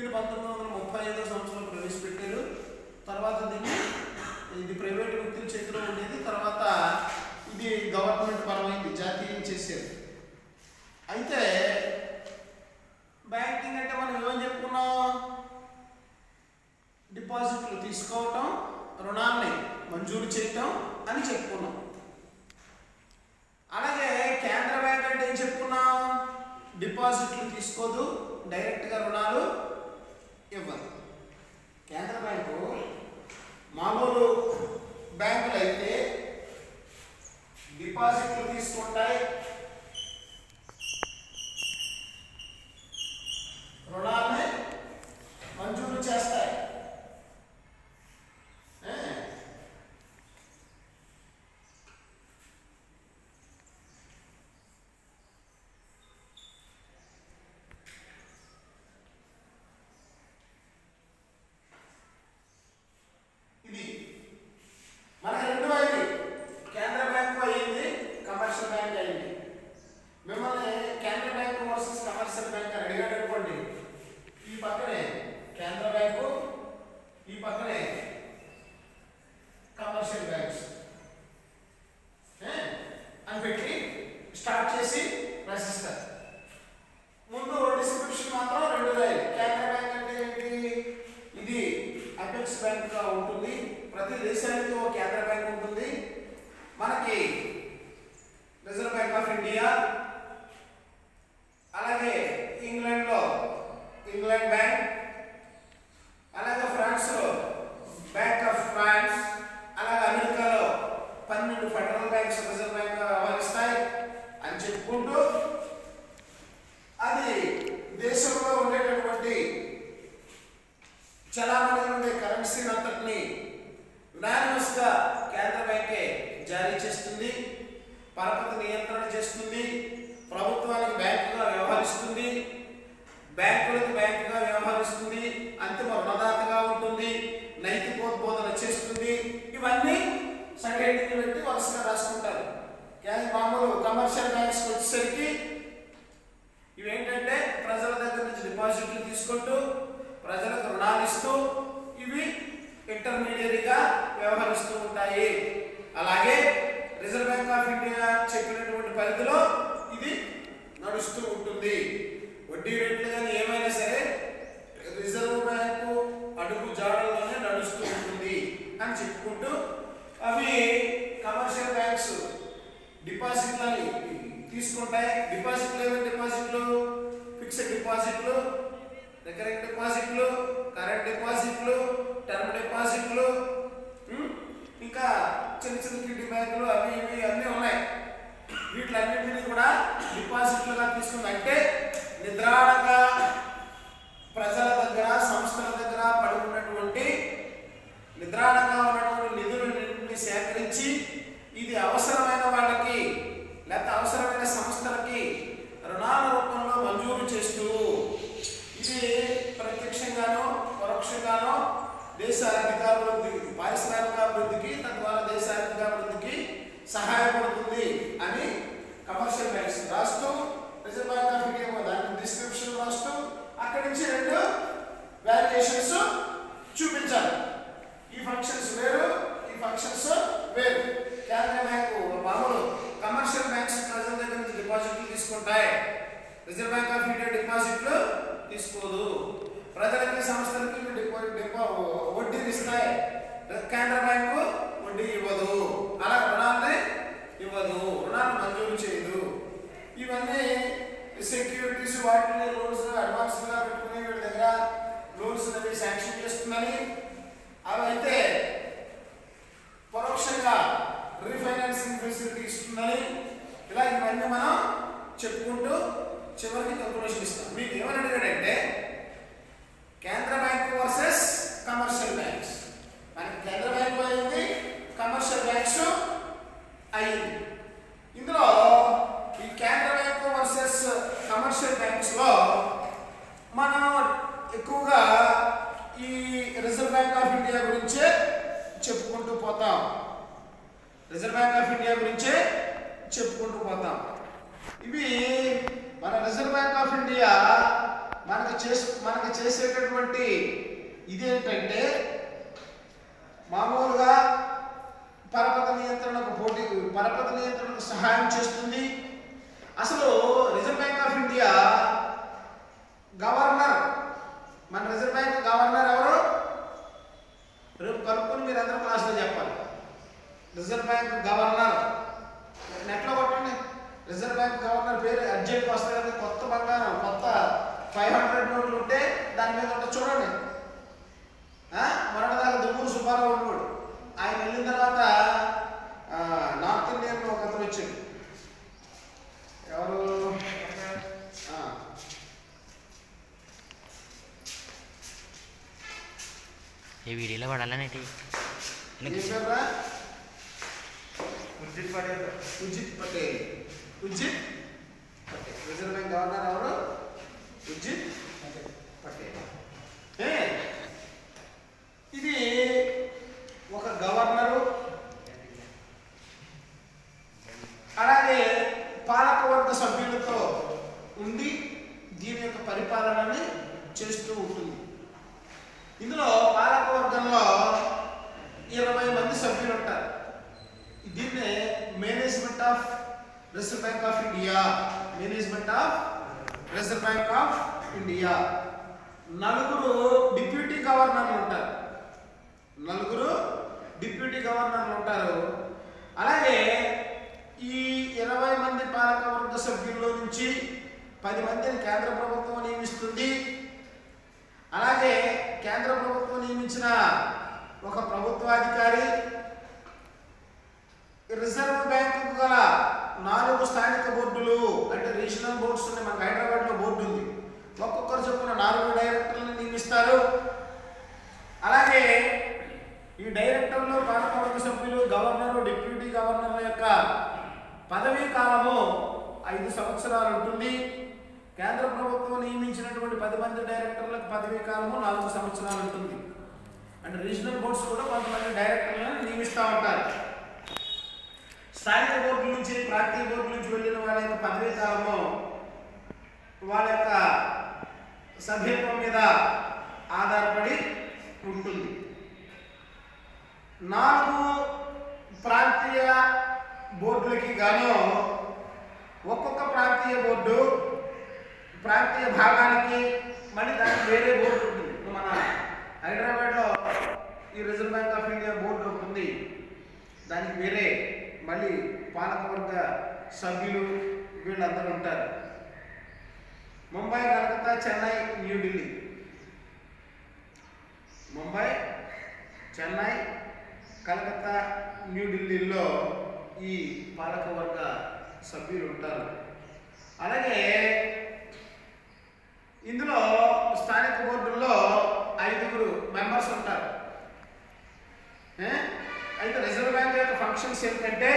పంతొమ్మిది వందల ముప్పై ఐదో సంవత్సరంలో ప్రవేశపెట్టారు తర్వాత దీన్ని ఇది ప్రైవేట్ వ్యక్తుల చేతిలో ఉండేది తర్వాత ఇది గవర్నమెంట్ పరమైంది జాతీయం చేశారు అయితే బ్యాంకింగ్ అంటే మనం ఏమని చెప్పుకున్నాం డిపాజిట్లు తీసుకోవటం రుణాన్ని మంజూరు చేయటం అని చెప్పుకున్నాం అలాగే కేంద్ర బ్యాంక్ అంటే ఏం చెప్పుకున్నాం డిపాజిట్లు తీసుకోదు డైరెక్ట్గా రుణాలు ఇవ్వదు కేంద్ర బ్యాంకు మామూలు బ్యాంకులు అయితే డిపాజిట్లు తీసుకుంటాయి రుణాలని మంజూరు చేస్తాయి ఏ? ఇది మనకి రెండు అయింది కేంద్ర బ్యాంకు అయింది కమర్షియల్ బ్యాంక్ అయింది మిమ్మల్ని కేంద్ర బ్యాంకు వర్సెస్ కమర్షియల్ బ్యాంక్ అని అడిగాడు అనుకోండి ఈ పక్కనే కేంద్ర బ్యాంకు ఈ పక్కనే కమర్షియల్ బ్యాంక్స్ ఏ? అని పెట్టి స్టార్ట్ చేసి రాసిస్తారు ముందు డిస్క్రిప్షన్ మాత్రం రెండు రాయాలి కేంద్ర బ్యాంక్ అంటే ఏంటి ఇది అపెక్స్ బ్యాంక్ గా ఉంటుంది ప్రతి దేశానికి ఒక కేంద్ర బ్యాంక్ ఉంటుంది మనకి రిజర్వ్ బ్యాంక్ ఆఫ్ ఇండియా అలాగే ఇంగ్లాండ్ లో ఇంగ్లాండ్ బ్యాంక్ అలాగే ఫ్రాన్స్ లో బ్యాంక్ ఆఫ్ ఫ్రాన్స్ అలాగే అమెరికాలో పన్నెండు ఫెడరల్ బ్యాంక్స్ రిజర్వ్ బ్యాంక్ వ్యవహరిస్తాయి అని చెప్పుకుంటూ అది దేశంలో ఉండేటటువంటి చలామణి ఉండే కరెన్సీ అంతటిని యునానిమస్ గా కేంద్ర బ్యాంకే జారీ చేస్తుంది పరపతి నియంత్రణ చేస్తుంది ప్రభుత్వానికి బ్యాంకుగా వ్యవహరిస్తుంది బ్యాంకులకు బ్యాంకుగా వ్యవహరిస్తుంది అంతిమ రుణదాతగా ఉంటుంది నైతికోద్బోధన చేస్తుంది ఇవన్నీ సంఘటనలు పెట్టి వరుసగా రాసుకుంటారు కానీ మామూలు కమర్షియల్ బ్యాంక్స్ వచ్చేసరికి ఇవేంటంటే ప్రజల దగ్గర నుంచి డిపాజిట్లు తీసుకుంటూ ప్రజలకు రుణాలు ఇస్తూ ఇవి ఇంటర్మీడియరీగా వ్యవహరిస్తూ ఉంటాయి అలాగే రిజర్వ్ బ్యాంక్ ఆఫ్ ఇండియా చెప్పినటువంటి పరిధిలో ఇది నడుస్తూ ఉంటుంది వడ్డీ రేట్లు కానీ ఏమైనా సరే రిజర్వ్ బ్యాంకు అడుగు జాడల్లోనే నడుస్తూ ఉంటుంది అని చెప్పుకుంటూ అవి కమర్షియల్ బ్యాంక్స్ డిపాజిట్లని తీసుకుంటాయి డిపాజిట్లు ఏమైనా డిపాజిట్లు ఫిక్స్డ్ డిపాజిట్లు రికరెంట్ డిపాజిట్లు కరెంట్ డిపాజిట్లు టర్మ్ డిపాజిట్లు ఉమ్, ఇంకా చిన్న చిన్న కిడ్నీ బ్యాంకులు అవి ఇవి అన్నీ ఉన్నాయి వీటిలన్నింటినీ కూడా డిపాజిట్లుగా తీసుకుంది అంటే నిద్రాణంగా ప్రజల దగ్గర సంస్థల దగ్గర పడి ఉన్నటువంటి నిద్రాణంగా ఉన్నటువంటి నిధులన్నింటినీ సేకరించి ఇది అవసరమైన వాళ్ళకి లేకపోతే అవసరమైన సంస్థలకి రుణాల రూపంలో మంజూరు చేస్తూ ఇది ప్రత్యక్షంగానో పరోక్షంగానో దేశ ఆర్థికాభివృద్ధి పారిశ్రామికాభివృద్ధికి తద్వారా దేశ ఆర్థికాభివృద్ధికి సహాయపడుతుంది అని కమర్షియల్ బ్యాంక్స్ రాస్తూ రిజర్వ్ బ్యాంక్ ఆఫ్ ఇండియా దాని డిస్క్రిప్షన్ రాస్తూ అక్కడి నుంచి రెండు వాల్యుయేషన్స్ చూపించాలి ఈ ఫంక్షన్స్ వేరు ఈ ఫంక్షన్స్ వేరు కేంద్ర బ్యాంకు మామూలు కమర్షియల్ బ్యాంక్స్ ప్రజల దగ్గర నుంచి డిపాజిట్లు తీసుకుంటాయి రిజర్వ్ బ్యాంక్ ఆఫ్ ఇండియా డిపాజిట్లు తీసుకోదు ప్రజలకి సంస్థలకి ఇవి డిపో డిపో వడ్డీలు ఇస్తాయి కేంద్ర బ్యాంకు వడ్డీ ఇవ్వదు అలా రుణాన్ని ఇవ్వదు రుణాన్ని మంజూరు చేయదు ఇవన్నీ సెక్యూరిటీస్ వాటిని లోన్స్ అడ్వాన్స్ గా పెట్టుకుని వీళ్ళ దగ్గర లోన్స్ అనేవి శాంక్షన్ చేస్తుందని అవి అయితే పరోక్షంగా రీఫైనాన్సింగ్ ఫెసిలిటీ ఇస్తుందని ఇలా ఇవన్నీ మనం చెప్పుకుంటూ చివరికి కంక్లూషన్ ఇస్తాం మీకు ఏమని అడిగాడంటే కేంద్ర బ్యాంక్ వర్సెస్ కమర్షియల్ బ్యాంక్స్ మనకి కేంద్ర బ్యాంక్ అయింది కమర్షియల్ బ్యాంక్స్ అయింది ఇందులో ఈ కేంద్ర బ్యాంక్ వర్సెస్ కమర్షియల్ బ్యాంక్స్ లో మనం ఎక్కువగా ఈ రిజర్వ్ బ్యాంక్ ఆఫ్ ఇండియా గురించే చెప్పుకుంటూ పోతాం రిజర్వ్ బ్యాంక్ ఆఫ్ ఇండియా గురించే చెప్పుకుంటూ పోతాం ఇవి మన రిజర్వ్ బ్యాంక్ ఆఫ్ ఇండియా మనకి చేసు మనకి చేసేటటువంటి ఇదేంటంటే మామూలుగా పరపత నియంత్రణకు పోటీ పరపత నియంత్రణకు సహాయం చేస్తుంది అసలు reserve bank of India governor మన రిజర్వ్ బ్యాంక్ గవర్నర్ ఎవరు రేపు కనుక్కొని మీరు అందరూ క్లాస్లో చెప్పాలి రిజర్వ్ బ్యాంక్ గవర్నర్ నెట్లో కొట్టండి రిజర్వ్ బ్యాంక్ గవర్నర్ పేరు అర్జెంట్ వస్తుంది కదా కొత్త బంగారం కొత్త ఫైవ్ హండ్రెడ్ నోట్లు ఉంటే దాని మీద ఉంటే చూడండి ఆ, మొన్నటిదాకా దుమ్మూరు సుబ్బారావు ఉన్నాడు ఆయన వెళ్ళిన తర్వాత ఆ, నార్త్ ఇండియన్ ఒక అతను వచ్చింది ఎవరు ఆ, ఈ వీడియోలో పడాలనేటి ఏం పేరురా? Urjit Patel Urjit Patel Urjit Patel reserve bank governor ఎవరు ఉజిత్ పటేల్ ఏ, ఇది ఒక గవర్నరు అలాగే పాలకవర్గ సభ్యులతో ఉండి దీని యొక్క పరిపాలనని చేస్తూ ఉంటుంది ఇందులో పాలకవర్గంలో ఇరవై మంది సభ్యులు ఉంటారు దీన్నే management of reserve bank of India management of reserve bank of India నలుగురు డిప్యూటీ గవర్నర్లు ఉంటారు నలుగురు డిప్యూటీ గవర్నర్లు ఉంటారు అలాగే ఈ ఇరవై మంది పాలకవర్గ సభ్యుల్లో నుంచి పది మందిని కేంద్ర ప్రభుత్వం నియమిస్తుంది అలాగే కేంద్ర ప్రభుత్వం నియమించిన ఒక ప్రభుత్వాధికారి రిజర్వ్ బ్యాంకు గల నాలుగు స్థానిక బోర్డులు అంటే రీజనల్ బోర్డ్స్ ఉన్నాయి మనకు హైదరాబాద్లో బోర్డు ఉంది ఒక్కొక్కరు చొప్పున నాలుగు డైరెక్టర్లను నియమిస్తారు అలాగే ఈ డైరెక్టర్లు పాలకవర్గ సభ్యులు గవర్నరు డిప్యూటీ గవర్నర్ల యొక్క పదవీ కాలము ఐదు సంవత్సరాలు ఉంటుంది కేంద్ర ప్రభుత్వం నియమించినటువంటి పది మంది డైరెక్టర్లకు పదవీ కాలము నాలుగు సంవత్సరాలు ఉంటుంది అంటే రీజనల్ బోర్డ్స్ కూడా కొంతమంది డైరెక్టర్లను నియమిస్తూ ఉంటారు స్థానిక బోర్డు నుంచి ప్రాంతీయ బోర్డు నుంచి వెళ్ళిన వాళ్ళ యొక్క పదవీ కాలము వాళ్ళ యొక్క సభ్యత్వం మీద ఆధారపడి ఉంటుంది నాలుగు ప్రాంతీయ బోర్డులకి గాను ఒక్కొక్క ప్రాంతీయ బోర్డు ప్రాంతీయ భాగానికి మళ్ళీ దానికి వేరే బోర్డు ఉంటుంది ఇప్పుడు మన హైదరాబాద్లో ఈ reserve bank of India board ఒకటి ఉంది దానికి వేరే మళ్ళీ పాలకవర్గ సభ్యులు వీళ్ళందరూ ఉంటారు ముంబై కలకత్తా చెన్నై న్యూఢిల్లీ ముంబై చెన్నై కలకత్తా న్యూఢిల్లీలో ఈ పాలకవర్గ సభ్యులు ఉంటారు అలాగే ఇందులో స్థానిక బోర్డుల్లో ఐదుగురు మెంబర్స్ ఉంటారు ఏ? అయితే రిజర్వ్ బ్యాంక్ యొక్క ఫంక్షన్స్ ఏంటంటే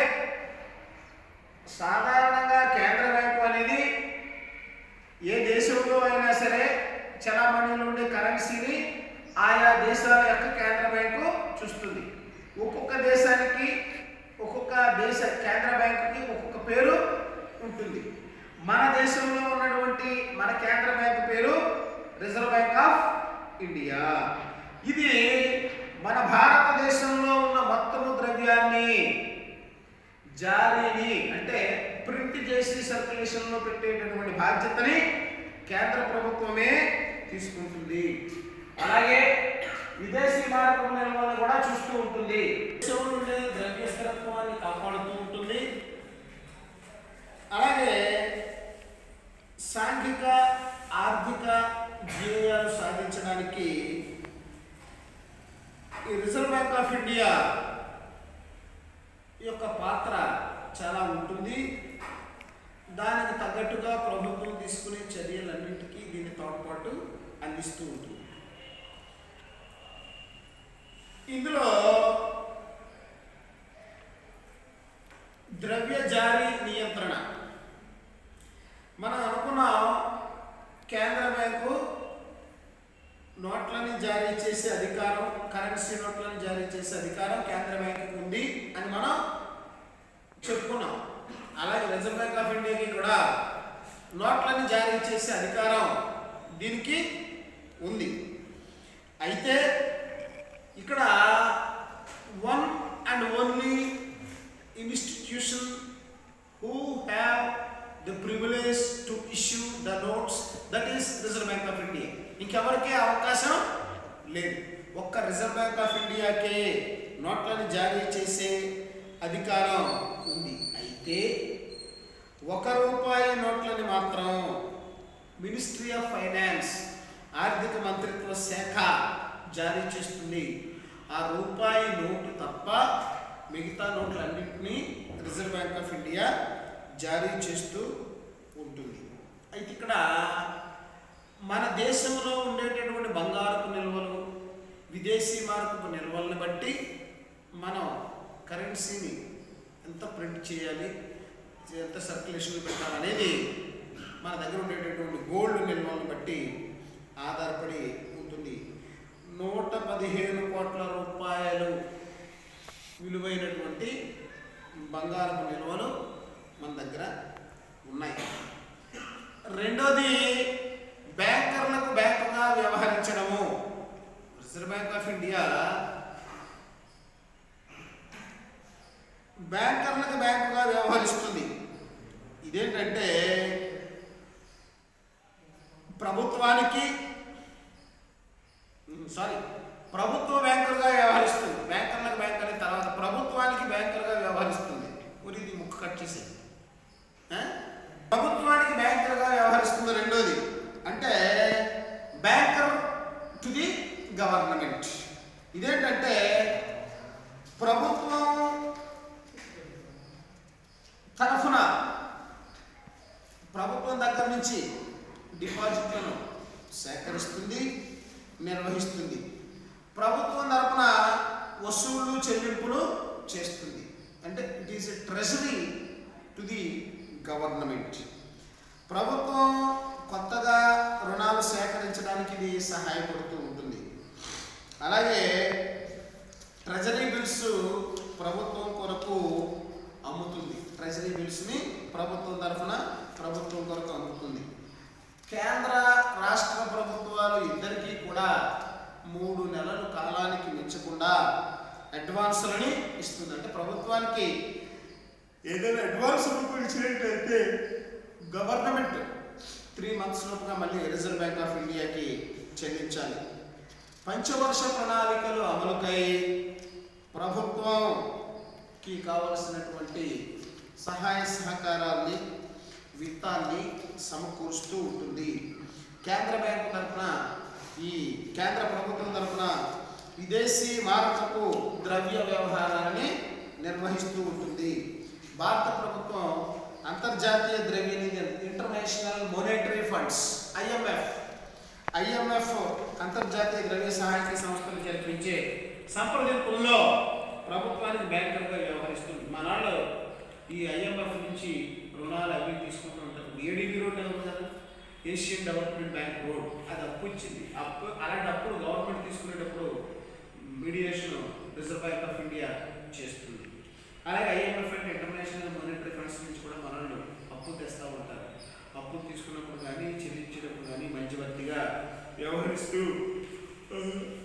సాధారణంగా కేంద్ర బ్యాంకు అనేది ఏ దేశంలో అయినా సరే చలామణిలో ఉండే కరెన్సీని ఆయా దేశాల యొక్క కేంద్ర బ్యాంకు చూస్తుంది ఒక్కొక్క దేశానికి ఒక్కొక్క దేశ కేంద్ర బ్యాంకుకి ఒక్కొక్క పేరు ఉంటుంది మన దేశంలో ఉన్నటువంటి మన కేంద్ర బ్యాంకు పేరు రిజర్వ్ బ్యాంక్ ఆఫ్ ఇండియా ఇది మన భారతదేశంలో ఉన్న మొత్తము ద్రవ్యాన్ని జారీని అంటే ప్రింట్ చేసి సర్క్యులేషన్ లో పెట్టేటటువంటి బాధ్యతని కేంద్ర ప్రభుత్వమే తీసుకుంటుంది అలాగే విదేశీ మారకం నిల్వలను కూడా చూస్తూ ఉంటుంది దేశంలో ఉండే ద్రవ్య స్థిరత్వాన్ని కాపాడుతూ ఉంటుంది అలాగే సాంఘిక ఆర్థిక ధ్యేయాలు సాధించడానికి ఈ రిజర్వ్ బ్యాంక్ ఆఫ్ ఇండియా యొక్క పాత్ర చాలా ఉంటుంది దానికి తగ్గట్టుగా ప్రభుత్వం తీసుకునే చర్యలన్నింటికీ దీని తోడ్పాటు అందిస్తూ ఉంటుంది ఇందులో ద్రవ్య జారీ నియంత్రణ మనం అనుకున్నాం కేంద్ర బ్యాంకు నోట్లని జారీ చేసే అధికారం కరెన్సీ నోట్లను జారీ చేసే అధికారం కేంద్ర బ్యాంకుకి ఉంది అని మనం చెప్పుకున్నాం అలాగే రిజర్వ్ బ్యాంక్ ఆఫ్ ఇండియాకి కూడా నోట్లను జారీ చేసే అధికారం దీనికి ఉంది అయితే ఇక్కడ one and only institution who have the privilege to issue the notes that is reserve bank of India ఇంకెవరికి అవకాశం లేదు ఒక్క రిజర్వ్ బ్యాంక్ ఆఫ్ ఇండియాకే నోట్లను జారీ చేసే అధికారం ఉంది అయితే ఒక రూపాయి నోట్లని మాత్రం మినిస్ట్రీ ఆఫ్ ఫైనాన్స్ ఆర్థిక మంత్రిత్వ శాఖ జారీ చేస్తుంది ఆ రూపాయి నోటు తప్ప మిగతా నోట్లన్నింటినీ రిజర్వ్ బ్యాంక్ ఆఫ్ ఇండియా జారీ చేస్తూ ఉంటుంది అయితే ఇక్కడ మన దేశంలో ఉండేటటువంటి బంగారపు నిల్వలు విదేశీ మార్పు నిల్వలను బట్టి మనం కరెన్సీని ఎంత ప్రింట్ చేయాలి ఎంత సర్క్యులేషన్ పెట్టాలనేది మన దగ్గర ఉండేటటువంటి గోల్డ్ నిల్వలను బట్టి ఆధారపడి ఉంటుంది నూట పదిహేను కోట్ల రూపాయలు విలువైనటువంటి బంగారపు నిల్వలు మన దగ్గర ఉన్నాయి రెండోది బ్యాంకర్లకు బ్యాంకుగా వ్యవహరించడము రిజర్వ్ బ్యాంక్ ఆఫ్ ఇండియా బ్యాంకర్లకు బ్యాంకుగా వ్యవహరిస్తుంది ఇదేంటంటే ప్రభుత్వానికి సారీ ప్రభుత్వ బ్యాంకులుగా వ్యవహరిస్తుంది బ్యాంకర్లకు బ్యాంక్ అనే తర్వాత ప్రభుత్వానికి బ్యాంకర్గా వ్యవహరిస్తుంది ఊరి ఇది ముక్కు కట్ చేసేది ఆ? ప్రభుత్వానికి బ్యాంకర్గా వ్యవహరిస్తుంది రెండోది అంటే బ్యాంకర్ టు ది గవర్నమెంట్ ఇదేంటంటే ప్రభుత్వం తరఫున ప్రభుత్వం దగ్గర నుంచి డిపాజిట్లను సేకరిస్తుంది నిర్వహిస్తుంది ప్రభుత్వం తరఫున వసూళ్లు చెల్లింపులు చేస్తుంది అంటే it is a treasury to the government ప్రభుత్వం కొత్తగా రుణాలు సేకరించడానికి ఇది సహాయపడుతూ ఉంటుంది అలాగే ట్రెజరీ బిల్స్ ప్రభుత్వం కొరకు అమ్ముతుంది ట్రెజరీ బిల్స్ని ప్రభుత్వం తరఫున ప్రభుత్వం కొరకు అమ్ముతుంది కేంద్ర రాష్ట్ర ప్రభుత్వాలు ఇద్దరికీ కూడా మూడు నెలల కాలానికి మించకుండా అడ్వాన్సులని ఇస్తుంది అంటే ప్రభుత్వానికి ఏదైనా అడ్వాన్స్ రూపం ఇచ్చినట్లయితే గవర్నమెంట్ త్రీ మంత్స్ లోపుగా మళ్ళీ రిజర్వ్ బ్యాంక్ ఆఫ్ ఇండియాకి చెల్లించాలి పంచవర్ష ప్రణాళికలు అమలుకై ప్రభుత్వంకి కావలసినటువంటి సహాయ సహకారాల్ని విత్తాన్ని సమకూరుస్తూ ఉంటుంది కేంద్ర బ్యాంకు తరఫున ఈ కేంద్ర ప్రభుత్వం తరఫున విదేశీ మారకపు ద్రవ్య వ్యవహారాలని నిర్వహిస్తూ ఉంటుంది భారత ప్రభుత్వం అంతర్జాతీయ ద్రవ్య నిధి international monetary funds IMF IMF అంతర్జాతీయ ద్రవ్య సహాయక సంస్థలు జరిపించే సంప్రదింపుల్లో ప్రభుత్వానికి బ్యాంకర్గా వ్యవహరిస్తుంది మనాళ్ళు ఈ ఐఎంఎఫ్ నుంచి రుణాలు అవి తీసుకుంటూ ఉంటారు ఏడీబీ రోడ్ ఉంది కదా ఏషియన్ డెవలప్మెంట్ బ్యాంక్ రోడ్ అది అప్పు ఇచ్చింది అప్పు అలాంటి అప్పుడు గవర్నమెంట్ తీసుకునేటప్పుడు mediation reserve bank of India చేస్తుంది అలాగే ఐఎంఎఫ్ అంటే ఇంటర్నేషనల్ మానిటరీ ఫండ్స్ నుంచి కూడా మనల్ని అప్పు తెస్తూ ఉంటారు అప్పు తీసుకున్నప్పుడు కానీ చెల్లించేటప్పుడు కానీ మధ్యవర్తిగా వ్యవహరిస్తూ ఆ,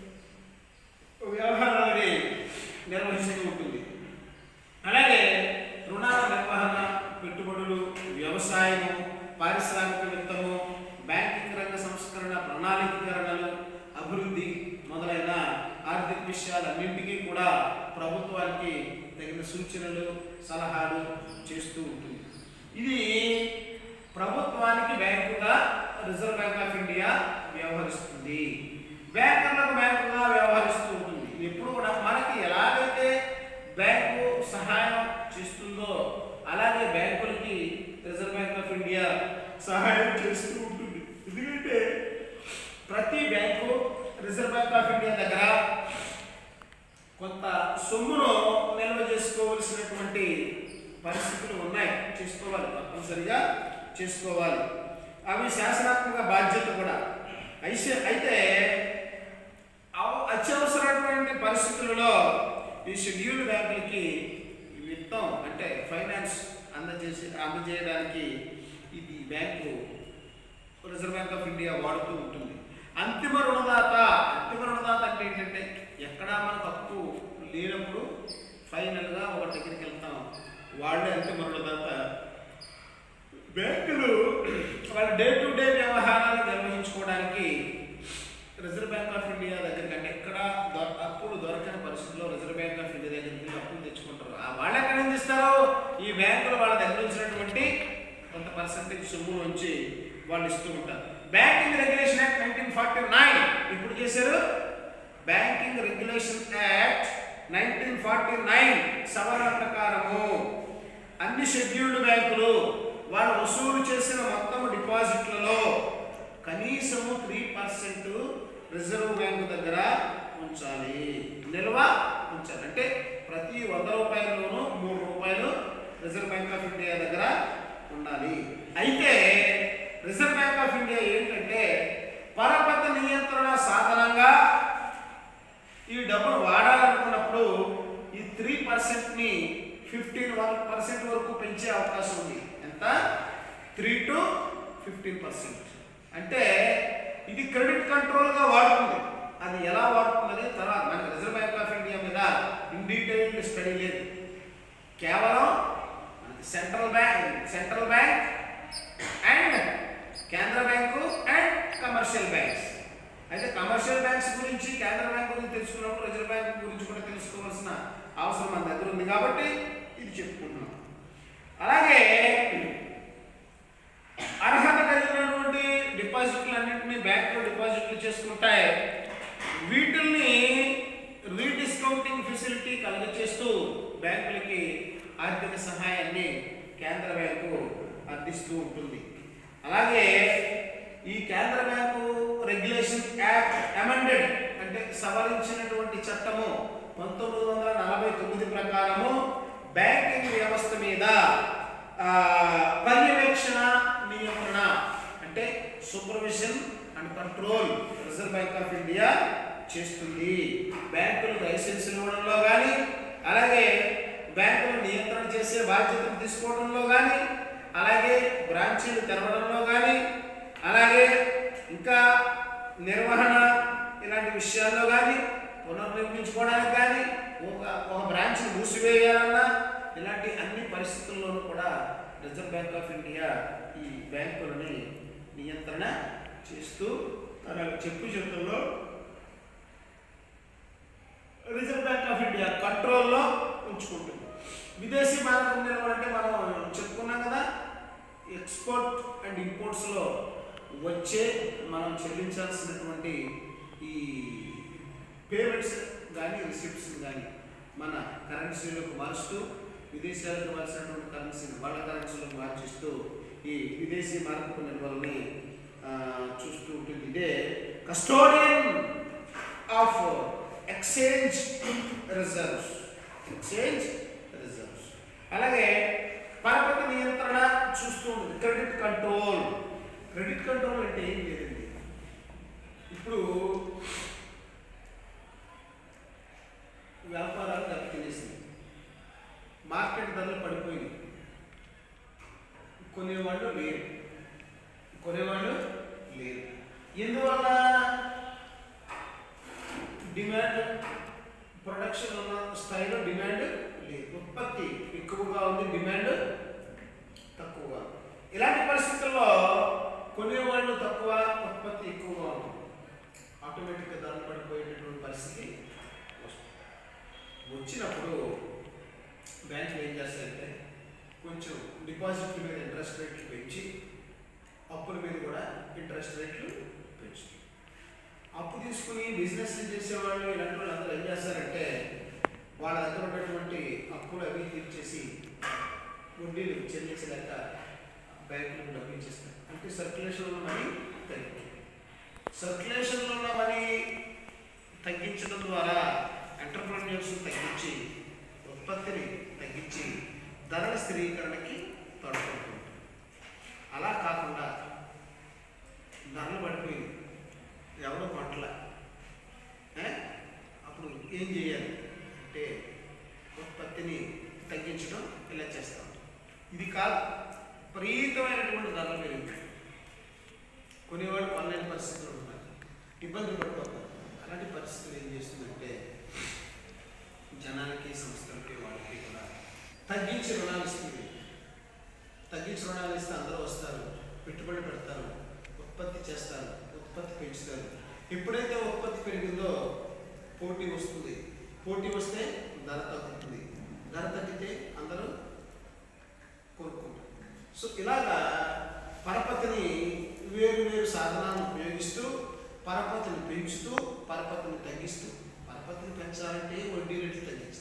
వ్యవహారాలని నిర్వహిస్తూ ఉంటుంది అలాగే రుణాల నిర్వహణ పెట్టుబడులు వ్యవసాయము పారిశ్రామిక విత్తము బ్యాంకింగ్ రంగ సంస్కరణ ప్రణాళికీకరణలు అభివృద్ధి మొదలైన ఆర్థిక విషయాలన్నింటికీ కూడా ప్రభుత్వానికి తగిన సూచనలు సలహాలు చేస్తూ ఉంటుంది ఇది ప్రభుత్వానికి బ్యాంకుగా రిజర్వ్ బ్యాంక్ ఆఫ్ ఇండియా వ్యవహరిస్తుంది బ్యాంకర్లకు బ్యాంకుగా వ్యవహరిస్తూ ఉంటుంది ఇది ఎప్పుడు కూడా మనకి ఎలాగైతే బ్యాంకు సహాయం చేస్తుందో అలాగే బ్యాంకులకి రిజర్వ్ బ్యాంక్ ఆఫ్ ఇండియా సహాయం చేస్తూ ఉంటుంది ఎందుకంటే ప్రతి bank reserve bank of India దగ్గర కొంత సొమ్మును నిల్వ చేసుకోవలసినటువంటి పరిస్థితులు ఉన్నాయి చేసుకోవాలి తప్పనిసరిగా చేసుకోవాలి అవి శాసనాత్మక బాధ్యత కూడా అయితే అయితే అవ- అత్యవసరమైనటువంటి పరిస్థితులలో ఈ షెడ్యూల్ బ్యాంకులకి ఈ విత్తం అంటే ఫైనాన్స్ అందజేసి అందజేయడానికి ఇది bank reserve bank of India వాడుతూ ఉంటుంది అంతిమ రుణదాత అంతిమ రుణదాత అంటే ఏంటంటే ఎక్కడా మనకు అప్పు లేనప్పుడు ఫైనల్గా ఒక దగ్గరికి వెళ్తాం వాళ్ళే అంతిమ రుణదాత బ్యాంకులు వాళ్ళ డే టు డే వ్యవహారాలు నిర్వహించుకోవడానికి రిజర్వ్ బ్యాంక్ ఆఫ్ ఇండియా దగ్గరికి అంటే ఎక్కడ దొ- అప్పులు దొరకని పరిస్థితుల్లో రిజర్వ్ బ్యాంక్ ఆఫ్ ఇండియా దగ్గరికి వెళ్ళి అప్పులు తెచ్చుకుంటారు ఆ వాళ్ళు ఎక్కడ ఏం చేస్తారు ఈ బ్యాంకులు వాళ్ళ దగ్గర ఉంచినటువంటి కొంత పర్సెంటేజ్ సొమ్ము నుంచి వాళ్ళు ఇస్తూ ఉంటారు banking regulation act nineteen forty nine ఇప్పుడు చేశారు banking regulation act nineteen forty nine సవరణ ప్రకారము అన్ని షెడ్యూల్డ్ బ్యాంకులు వాళ్ళు వసూలు చేసిన మొత్తం డిపాజిట్లలో కనీసము త్రీ పర్సెంట్ రిజర్వ్ బ్యాంకు దగ్గర ఉంచాలి నిల్వ ఉంచాలి అంటే ప్రతి వంద రూపాయల్లోనూ మూడు రూపాయలు రిజర్వ్ బ్యాంక్ ఆఫ్ ఇండియా దగ్గర ఉండాలి అయితే రిజర్వ్ బ్యాంక్ ఆఫ్ ఇండియా ఏంటంటే పరపత నియంత్రణ సాధనంగా ఈ డబ్బులు వాడాలనుకున్నప్పుడు ఈ త్రీ పర్సెంట్ని ఫిఫ్టీన్ వన్ పర్సెంట్ వరకు పెంచే అవకాశం ఉంది ఎంత త్రీ టు ఫిఫ్టీన్ పర్సెంట్ అంటే ఇది క్రెడిట్ కంట్రోల్గా వాడుతుంది అది ఎలా వాడుతుంది తర్వాత మనకి రిజర్వ్ బ్యాంక్ ఆఫ్ ఇండియా మీద ఇన్ డీటెయిల్డ్ స్టడీ లేదు కేవలం మనకి central bank central bank and కేంద్ర బ్యాంకు అండ్ కమర్షియల్ బ్యాంక్స్ అయితే కమర్షియల్ బ్యాంక్స్ గురించి కేంద్ర బ్యాంక్ గురించి తెలుసుకున్నప్పుడు రిజర్వ్ బ్యాంక్ గురించి కూడా తెలుసుకోవాల్సిన అవసరం మన దగ్గర ఉంది కాబట్టి ఇది చెప్పుకుంటున్నాం అలాగే అర్హత కలిగినటువంటి డిపాజిట్లు అన్నింటినీ బ్యాంకులో డిపాజిట్లు చేసుకుంటాయి వీటిల్ని రీడిస్కౌంటింగ్ ఫెసిలిటీ కలుగచేస్తూ బ్యాంకులకి ఆర్థిక సహాయాన్ని కేంద్ర బ్యాంకు అందిస్తూ ఉంటుంది అలాగే ఈ కేంద్ర బ్యాంకు రెగ్యులేషన్ యాక్ట్ అమెండెడ్ అంటే సవరించినటువంటి చట్టము పంతొమ్మిది వందల నలభై తొమ్మిది ప్రకారము బ్యాంకింగ్ వ్యవస్థ మీద ఆ, పర్యవేక్షణ నియంత్రణ అంటే supervision and control reserve bank of India చేస్తుంది బ్యాంకులు లైసెన్స్ ఇవ్వడంలో కానీ అలాగే బ్యాంకులు నియంత్రణ చేసే బాధ్యతలు తీసుకోవడంలో కానీ అలాగే బ్రాంచీలు తెరవడంలో కానీ అలాగే ఇంకా నిర్వహణ ఇలాంటి విషయాల్లో కానీ పునర్నిర్మించుకోవడానికి కానీ ఒక ఒక బ్రాంచ్ మూసివేయాలన్నా ఇలాంటి అన్ని పరిస్థితుల్లోనూ కూడా రిజర్వ్ బ్యాంక్ ఆఫ్ ఇండియా ఈ బ్యాంకులని నియంత్రణ చేస్తూ తన చెప్పు చేతుల్లో రిజర్వ్ బ్యాంక్ ఆఫ్ ఇండియా కంట్రోల్లో ఉంచుకుంటుంది విదేశీ మారకం నిల్వ అంటే మనం చెప్పుకున్నాం కదా ఎక్స్పోర్ట్ అండ్ ఇంపోర్ట్స్లో వచ్చే మనం చెల్లించాల్సినటువంటి ఈ పేమెంట్స్ కానీ రిసిప్ట్స్ కానీ మన కరెన్సీలోకి మారుస్తూ విదేశాలకు మార్చినటువంటి కరెన్సీని వాళ్ళ కరెన్సీలోకి మార్చిస్తూ ఈ విదేశీ మార్పు నిల్వల్ని ఆ, చూస్తూ ఉంటుంది ఇదే custodian of exchange reserves exchange reserves అలాగే పరపతి నియంత్రణ చూస్తూ ఉంది క్రెడిట్ కంట్రోల్ క్రెడిట్ కంట్రోల్ అంటే ఏం లేదండి ఇప్పుడు వ్యాపారాలు దెబ్బతినేసింది మార్కెట్ ధరలు పడిపోయింది కొనేవాళ్ళు లేరు కొనేవాళ్ళు లేరు ఎందువల్ల డిమాండ్ ప్రొడక్షన్ ఉన్న స్థాయిలో డిమాండ్ లేదు ఉత్పత్తి ఎక్కువగా ఉంది డిమాండ్ తక్కువగా ఉంది. ఇలాంటి పరిస్థితుల్లో కొనేవాళ్ళు తక్కువ ఉత్పత్తి ఎక్కువగా ఉంది ఆటోమేటిక్గా ధరలు పడిపోయేటటువంటి పరిస్థితి వస్తుంది వచ్చినప్పుడు బ్యాంకులు ఏం చేస్తాయంటే కొంచెం డిపాజిట్ల మీద ఇంట్రెస్ట్ రేట్లు పెంచి అప్పుల మీద కూడా ఇంట్రెస్ట్ రేట్లు పెంచుతాయి అప్పు తీసుకుని బిజినెస్ చేసేవాళ్ళు ఇలాంటి వాళ్ళు అందరూ ఏం చేస్తారంటే వాళ్ళ దగ్గర ఉన్నటువంటి అప్పులు అవి తీర్చేసి వడ్డీలు చెల్లించలేక బ్యాంకులకు డబ్బు ఇచ్చేస్తారు అంటే సర్క్యులేషన్ ఉన్న మనీ తగ్గింది సర్క్యులేషన్లో ఉన్న మనీ తగ్గించడం ద్వారా ఎంటర్ప్రెన్యూర్స్ తగ్గించి ఉత్పత్తిని తగ్గించి ధరల స్థిరీకరణకి తోడ్పడుతుంది అలా కాకుండా ధరలు పడిపోయింది ఎవరో కొట్టల ఏ? అప్పుడు ఏం చేయాలి అంటే ఉత్పత్తిని తగ్గించడం ఇలా చేస్తాం ఇది కాదు విపరీతమైనటువంటి ధరలు పెరిగిపోయి కొనేవాడు కొనలేని పరిస్థితులు ఉన్నాయి ఇబ్బందులు పడిపోతారు అలాంటి పరిస్థితులు ఏం చేస్తుందంటే జనాలకి సంస్థలకి వాళ్ళకి కూడా తగ్గించి రుణాలు ఇస్తుంది తగ్గించి రుణాలు ఇస్తే అందరూ వస్తారు పెట్టుబడి పెడతారు ఉత్పత్తి చేస్తారు ఉత్పత్తి పెంచుతారు ఎప్పుడైతే ఉత్పత్తి పెరిగిందో పోటీ వస్తుంది పోటీ వస్తే ధర తగ్గుతుంది ధర తగ్గితే అందరూ కోరుకుంటారు సో ఇలాగా పరపతిని వేరు వేరు సాధనాలను ఉపయోగిస్తూ పరపతిని పెంచుతూ పరపతిని తగ్గిస్తూ పరపతిని పెంచాలంటే వడ్డీ రేట్లు తగ్గించాలి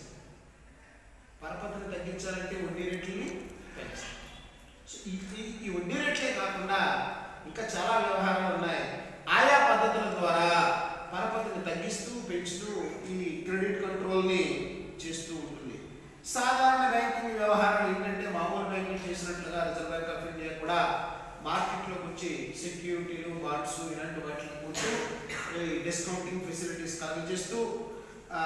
పరపతిని తగ్గించాలంటే వడ్డీ రేట్లని పెంచాలి సో ఈ ఈ- ఈ వడ్డీ రేట్లే కాకుండా ఇంకా చాలా వ్యవహారాలు ఉన్నాయి ఆయా పద్ధతుల ద్వారా పరపతిని తగ్గిస్తూ పెంచుతూ ఈ క్రెడిట్ కంట్రోల్ని చేస్తూ ఉంటుంది సాధారణ బ్యాంకింగ్ వ్యవహారాలు ఏంటంటే మామూలు బ్యాంకింగ్ చేసినట్లుగా రిజర్వ్ బ్యాంక్ ఆఫ్ ఇండియా కూడా మార్కెట్లోకి వచ్చి సెక్యూరిటీలు బాండ్స్ ఇలాంటి వాటిని కొంటూ ఈ డిస్కౌంటింగ్ ఫెసిలిటీస్ కలిగజేస్తూ ఆ,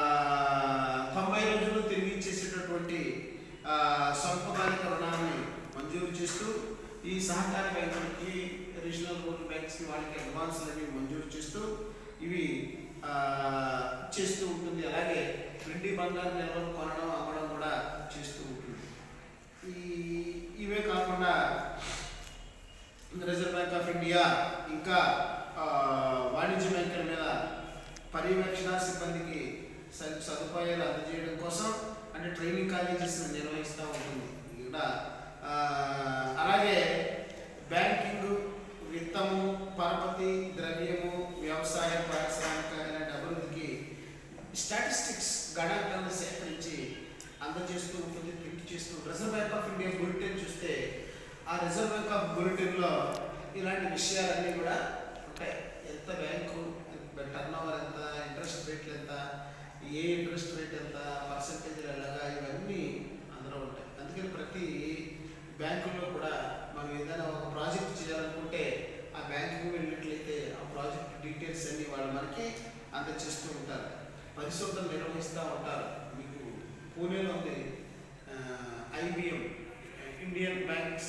తొంభై రోజులు తిరిగి ఇచ్చేసేటటువంటి ఆ, స్వల్పకాలిక రుణాన్ని మంజూరు చేస్తూ ఈ సహకార బ్యాంకులకి రీజనల్ రూరల్ బ్యాంక్స్కి వాళ్ళకి అడ్వాన్స్లు అనేవి మంజూరు చేస్తూ ఇవి ఆ, చేస్తూ ఉంటుంది అలాగే వెండి బంగారు నిల్వలు కొనడం అమ్మడం కూడా చేస్తూ ఉంటుంది ఈ ఇవే కాకుండా రిజర్వ్ బ్యాంక్ ఆఫ్ ఇండియా ఇంకా ఆ, వాణిజ్య బ్యాంకుల మీద పర్యవేక్షణ సిబ్బందికి స- సదుపాయాలు అందజేయడం కోసం అంటే ట్రైనింగ్ కాలేజెస్ నిర్వహిస్తూ ఉంటుంది ఇక్కడ ఆ, అలాగే బ్యాంకింగ్ విత్తము పరపతి ద్రవ్యము వ్యవసాయ పారిశ్రామిక ఇలాంటి అభివృద్ధికి స్టాటిస్టిక్స్ గణాంకాలను సేకరించి అందజేస్తూ ఉంటుంది ప్రింట్ చేస్తూ reserve bank of India bulletin చూస్తే ఆ రిజర్వ్ బ్యాంక్ ఆఫ్ బులెటిన్లో ఇలాంటి విషయాలన్నీ కూడా ఉంటాయి ఎంత బ్యాంకు టర్న్ ఓవర్ ఎంత ఇంట్రెస్ట్ రేట్లు ఎంత ఏ ఇంట్రెస్ట్ రేట్ ఎంత పర్సంటేజ్ ఎలాగా ఇవన్నీ అందులో ఉంటాయి అందుకని ప్రతి బ్యాంకుల్లో కూడా మనం ఏదైనా ఒక ప్రాజెక్ట్ చేయాలనుకుంటే ఆ బ్యాంకుకి వెళ్ళినట్లయితే ఆ ప్రాజెక్ట్ డీటెయిల్స్ అన్ని వాళ్ళు మనకి అందజేస్తూ ఉంటారు పరిశోధన నిర్వహిస్తూ ఉంటారు మీకు పూణేలో ఉంది IBM Indian banks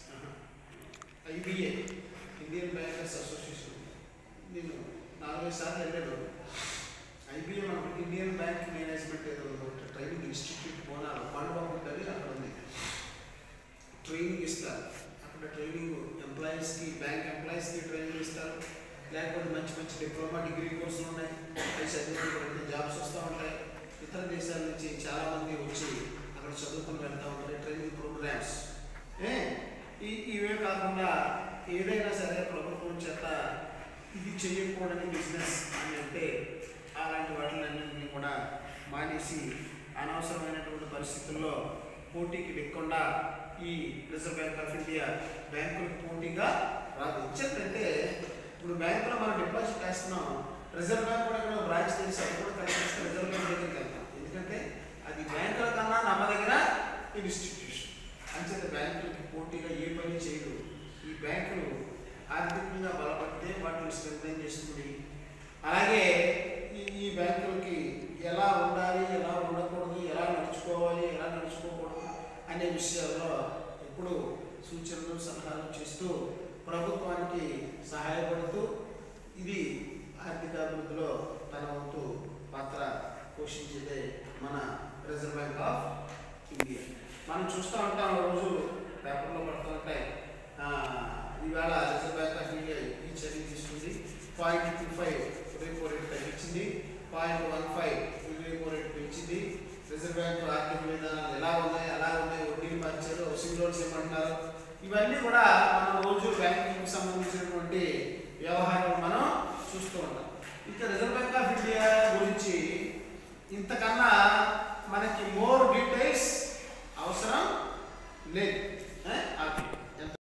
IBA Indian bankers association నేను నాలుగైదు సార్లు వెళ్ళాను ఐబిఎం ఇండియన్ బ్యాంక్ మేనేజ్మెంట్ ఏదో ఒకటి ట్రైనింగ్ ఇన్స్టిట్యూట్ పోనాలి పాండబాబు ఉంటుంది అక్కడ ఉంది ట్రైనింగ్ ఇస్తారు అక్కడ ట్రైనింగ్ ఎంప్లాయీస్కి బ్యాంక్ ఎంప్లాయీస్కి ట్రైనింగ్ ఇస్తారు లేకపోతే మంచి మంచి డిప్లొమా డిగ్రీ కోర్సులు ఉన్నాయి అవి చదివిన జాబ్స్ వస్తూ ఉంటాయి ఇతర దేశాల నుంచి చాలామంది వచ్చి అక్కడ చదువుకుని వెళ్తూ ఉంటారు ట్రైనింగ్ ప్రోగ్రామ్స్ ఏ ఈ ఇవే కాకుండా ఏదైనా సరే ప్రభుత్వం చేత ఇది చేయకూడని బిజినెస్ అని అంటే అలాంటి వాటిలన్నింటినీ కూడా మానేసి అనవసరమైనటువంటి పరిస్థితుల్లో పోటీకి దిక్కుండా ఈ రిజర్వ్ బ్యాంక్ ఆఫ్ ఇండియా బ్యాంకులకు పోటీగా రాదు ఎందుకంటే ఇప్పుడు బ్యాంకులో మనం డిపాజిట్ వేస్తున్నాం రిజర్వ్ బ్యాంక్ కూడా ఇక్కడ బ్రాంచ్ తెలిసి అది కూడా కలిసి రిజర్వ్ బ్యాంక్ దగ్గరికి వెళ్తాం ఎందుకంటే అది బ్యాంకుల కన్నా నమ్మదగిన ఇన్స్టిట్యూషన్ అంచేత బ్యాంకులకి పోటీగా ఏ పని చేయదు ఈ బ్యాంకులు ఆర్థికంగా బలపడితే వాటిని స్ట్రెంగ్ చేస్తుంది అలాగే ఈ ఈ బ్యాంకులకి ఎలా ఉండాలి ఎలా ఉండకూడదు ఎలా నడుచుకోవాలి ఎలా నడుచుకోకూడదు అనే విషయాల్లో ఎప్పుడు సూచనలు సలహాలు చేస్తూ ప్రభుత్వానికి సహాయపడుతూ ఇది ఆర్థికాభివృద్ధిలో తన వంతు పాత్ర పోషించేదే మన రిజర్వ్ బ్యాంక్ ఆఫ్ ఇండియా మనం చూస్తూ ఉంటాం రోజు పేపర్లో పడుతూ ఉంటాయి ఆ, ఈవేళ రిజర్వ్ బ్యాంక్ ఆఫ్ ఇండియా ఈ చర్య తీసుకుంది point two five repo rate తగ్గించింది point one five repo rate పెంచింది రిజర్వ్ బ్యాంక్ ఆర్థిక విధానాలు ఎలా ఉన్నాయి ఎలా ఉన్నాయి వడ్డీలు మార్చారు హౌసింగ్ లోన్స్ ఏమంటున్నారు ఇవన్నీ కూడా మనం రోజు బ్యాంకింగ్ సంబంధించినటువంటి వ్యవహారాలు మనం చూస్తూ ఉంటాం ఇంకా రిజర్వ్ బ్యాంక్ ఆఫ్ ఇండియా గురించి ఇంతకన్నా మనకి మోర్ డీటెయిల్స్ అవసరం లేదు